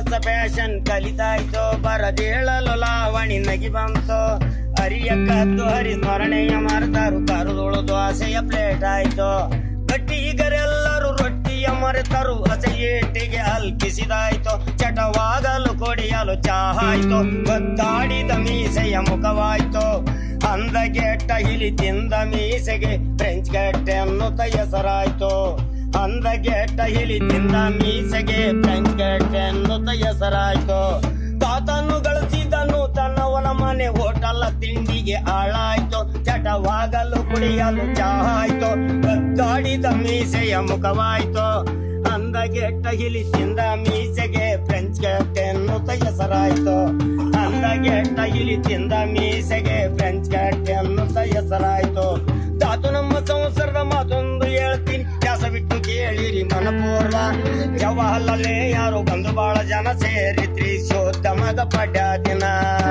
ಹೊಸ ಫ್ಯಾಷನ್ ಕಲಿತಾಯ್ತು ಬರದೇಳಲು ಲಾವಣಿ ನಗಿ ಬಂತು ಹರಿಯ ಕದ್ದು ಹರಿ ಸ್ಮರಣೆಯ ಮರೆತರು ಕರುದುಳುದು ಆಸೆಯ ಪ್ಲೇಟ್ ಆಯ್ತು ಗಟ್ಟಿಗರೆಲ್ಲರೂ ರೊಟ್ಟಿಯ ಮರೆತರು ಹಸೆಯೇಟಿಗೆ ಅಲ್ಕಿಸಿದಾಯ್ತು ಚಟವಾಗಲು ಕೊಡಿಯಲು ಚಾಹಾಯ್ತು ಗೊತ್ತಾಡಿದ ಮೀಸೆಯ ಮುಖವಾಯ್ತು ಅಂದಗೆಟ್ಟ ಹಿಲಿ ತಿಂದ ಮೀಸೆಗೆ ಫ್ರೆಂಚ್ ಗಟ್ಟೆ ಅನ್ನುತ್ತ ಹೆಸರಾಯ್ತು ಅಂದಗೆಟ್ಟ ಹಿಲಿ ತಿಂದ ಮೀಸೆಗೆ ಫ್ರೆಂಚ್ ಗಟ್ಟೆ ಅನ್ನುತ್ತ ಹೆಸರಾಯ್ತು ತಾತನು ಗಳಿಸಿದನು ತನ್ನವನ ಮನೆ ಹೋಟೆಲ್ ತಿಂಡಿಗೆ ಹಾಳಾಯ್ತು ಚಟವಾಗಲು ಕುಡಿಯಲು ಚಾಹಾಯ್ತು ಕದ್ದಾಡಿದ ಮೀಸೆಯ ಮುಖವಾಯ್ತು ಅಂದಗೆಟ್ಟ ಹಿಲಿ ತಿಂದ ಮೀಸೆಗೆ ಫ್ರೆಂಚ್ ಗಟ್ಟೆ ಅನ್ನುತ್ತ ಹೆಸರಾಯ್ತು ಅಂದಗೆಟ್ಟ ಹಿಲಿ ತಿಂದ ಮೀಸೆಗೆ ಫ್ರೆಂಚ್ ಗಟ್ಟೆ ಅನ್ನುತ್ತ ಹೆಸರಾಯ್ತು ತಾತು ನಮ್ಮ ಸಂಸಾರದ ಮಾತೊಂದು ಹೇಳ್ತೀನಿ ತ್ಯಾಸ ಬಿಟ್ಟು ಕೇಳಿರಿ ಮನಪೂರ್ವ ಜವಾಹರ್ಲಾಲೇ ಯಾರು ಬಂದು ಬಹಳ ಜನ ಸೇರಿ ತ್ರಿಶೋತ್ತಮದ ಪಡ್ಯ ದಿನ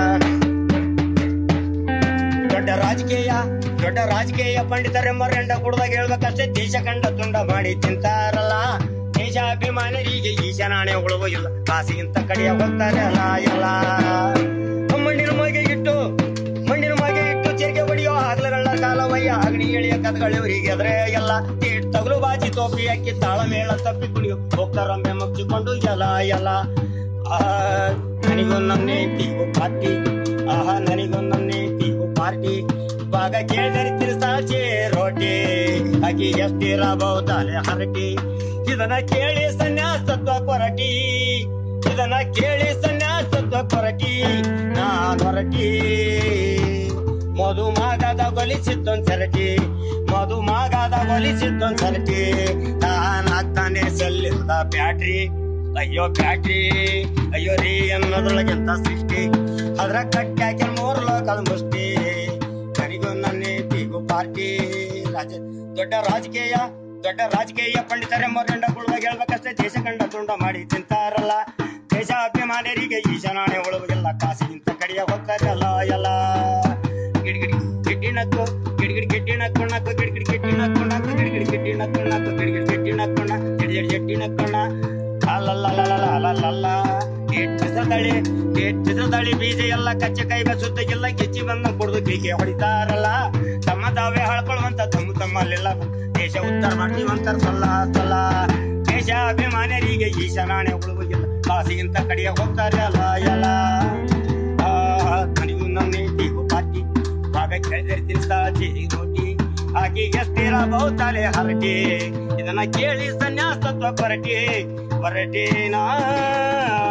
ದೊಡ್ಡ ರಾಜಕೀಯ ದೊಡ್ಡ ರಾಜಕೀಯ ಪಂಡಿತರೆಂಬ ರೆಂಡ ಕುಡ್ದಾಗ ಹೇಳ್ಬೇಕಷ್ಟೇ ದೇಶ ಕಂಡ ತುಂಡ ಮಾಡಿ ತಿಂತಾರಲ್ಲ ದೇಶಾಭಿಮಾನರಿಗೆ ಈಶನಾಣೆ ಉಳುವು ಇಲ್ಲ ಕಾಸಿಗಿಂತ ಕಡಿಯ ಹೋಗ್ತಾರೆ ಅಲ್ಲ ಎಲ್ಲ ಮಣ್ಣಿನ ಮಗೆ ಇಟ್ಟು ಮಣ್ಣಿನ ಮಗೆ ಇಟ್ಟು ಚೆರಿಗೆ ಹೊಡಿಯೋ ಹಗಲಗಳ ಕಾಲವಯ್ಯ ಅಗ್ನಿ ಎಳೆಯ ಕದಗಳಿವರಿಗೆ ಎದ್ರೆ ಎಲ್ಲ ತೇಟ್ ತಗಲು ಬಾಜಿ ತೋಪಿ ಹಾಕಿ ತಾಳಮೇಳ ತಪ್ಪಿ ಕುಣಿಯೋ ಹೋಗ್ತಾರೊಮ್ಮೆ ಮುಚ್ಚಿಕೊಂಡು ಎಲ ಎಲ ಆ ನನಗೂ ನನ್ನೇ ತೀಗು ಪಾರ್ಟಿ ಆಹಾ ನನಗೂ ನನ್ನೇ ತೀಗು ಪಾರ್ಟಿ ಭಾಗ ಕೇಳಿದರೆ ತಿರ್ಸಾಚೆ ರೋಟಿ ಆಕಿ ಎಷ್ಟಿರಬಹುದಾಲೆ ಹರಟಿ ಇದನ್ನ ಕೇಳಿ ಸನ್ಯಾಸತ್ವ ಕೊರಟಿ ಇದನ್ನ ಕೇಳಿ ಸನ್ಯಾಸತ್ವ ಕೊರಟಿ ನಾನ್ ಹೊರಟಿ ಮಧು ಮಾಗದ ಗೊಲಿಸಿದ್ದೊಂದ್ ಸರಟಿ ಮಧು ಮಾಗದ ಗೊಲಿಸಿದ್ದೊಂದ್ ಸರಟಿ ನಾನಾಗ್ತಾನೆ ಸೆಲ್ಲಿಂದ ಬ್ಯಾಟ್ರಿ ಅಯ್ಯೋ ಬ್ಯಾಟ್ರಿ ಅಯ್ಯೋ ರೀ ಅನ್ನೋದ್ರೊಳಗಿಂತ ಸೃಷ್ಟಿ ಅದ್ರ ಕಟ್ಟಿ ಹಾಕಿ ಮೂರು ಲೋಕದ ಮುಷ್ಟಿ ನನಗೂ ನನ್ನೇ ಬೀಗು ಪಾರ್ಟಿ ರಾಜ ದೊಡ್ಡ ರಾಜಕೀಯ ದೊಡ್ಡ ರಾಜಕೀಯ ಪಂಡಿತರೆಂಬ ದಂಡ ಕುಳುವಾಗ ಹೇಳ್ಬೇಕಷ್ಟೇ ದೇಶ ಕಂಡ ತುಂಡ ಮಾಡಿ ತಿಂತಾರಲ್ಲ ದೇಶಾಭಿಮಾನಿಯರಿಗೆ ಈಶನಾಣೆ ಉಳುವುದಿಲ್ಲ ಕಾಸಿಗಿಂತ ಕಡಿಯ ಹೋಗ್ತಾರಲ್ಲ ಎಲ್ಲ ಗಿಡ್ಗಿಡಿ ಗಿಡ್ಡಿ ನಕ್ಕು ಗಿಡ್ಗಿಡಿ ಗಿಡ್ಡಿ ನಕ್ಕು ನಕ್ಕು ಗಿಡ್ಗಿಡಿ ಗಿಡ್ಡಿ ನಕ್ಕು ನಕ್ಕು ಗಿಡ್ಗಿಡಿ ಗಿಡ್ಡಿ ನಕ್ಕು ನಕ್ಕು ಗಿಡ್ಗಿಡಿ ಗಿಡ್ಡಿ ನಕ್ಕೋಣ ಗಿಡ್ಗಿಡಿ ಗಿಡ್ಡಿ ನಕ್ಕೋಣ ಅಲ್ಲಲ್ಲಲ್ಲಲ್ಲಲ್ಲಲ್ಲ ಕೆಟ್ಟಿಸದಳಿ ಕೆಟ್ಟಿಸದಳಿ ಬೀಜ ಎಲ್ಲ ಕಚ್ಚೆ ಕೈಗ ಸುತ್ತಗಿಲ್ಲ ಗೆಚ್ಚಿ ಬಂದ ಕುಡ್ದು ಕೈಗೆ ಹೊಡಿತಾರಲ್ಲ ತಮ್ಮ ತಾವೇ ಹಳ್ಕೊಳ್ಳುವಂತ ತಮ್ಮ ತಮ್ಮಲ್ಲೆಲ್ಲ ದೇಶ ಉದ್ಧಾರ ಮಾಡ್ತೀವಂತಾರ ಸಲ್ಲ ಸಲ್ಲ ದೇಶಾಭಿಮಾನಿಯರಿಗೆ ಈಶನಾಣೆ ಉಳುವುದಿಲ್ಲ ಕಾಸಿಗಿಂತ ಕಡಿಯ ಹೋಗ್ತಾರೆ ಅಲ್ಲ ಎಲ್ಲ ಆ, ನನಗೂ ನನ್ನೇ ತೀಗು ಪಾಟಿ ಭಾಗ ಕೇಳಿದರೆ ತಿನ್ಸ್ತಾ ಚೇರಿ ರೋಟಿ ಆಕೆ ಎಷ್ಟಿರಬಹುದಾಲೆ ಹರಟಿ ಇದನ್ನ ಕೇಳಿ ಸನ್ಯಾಸತ್ವ ಕೊರಟಿ ಹೊರಟಿನಾ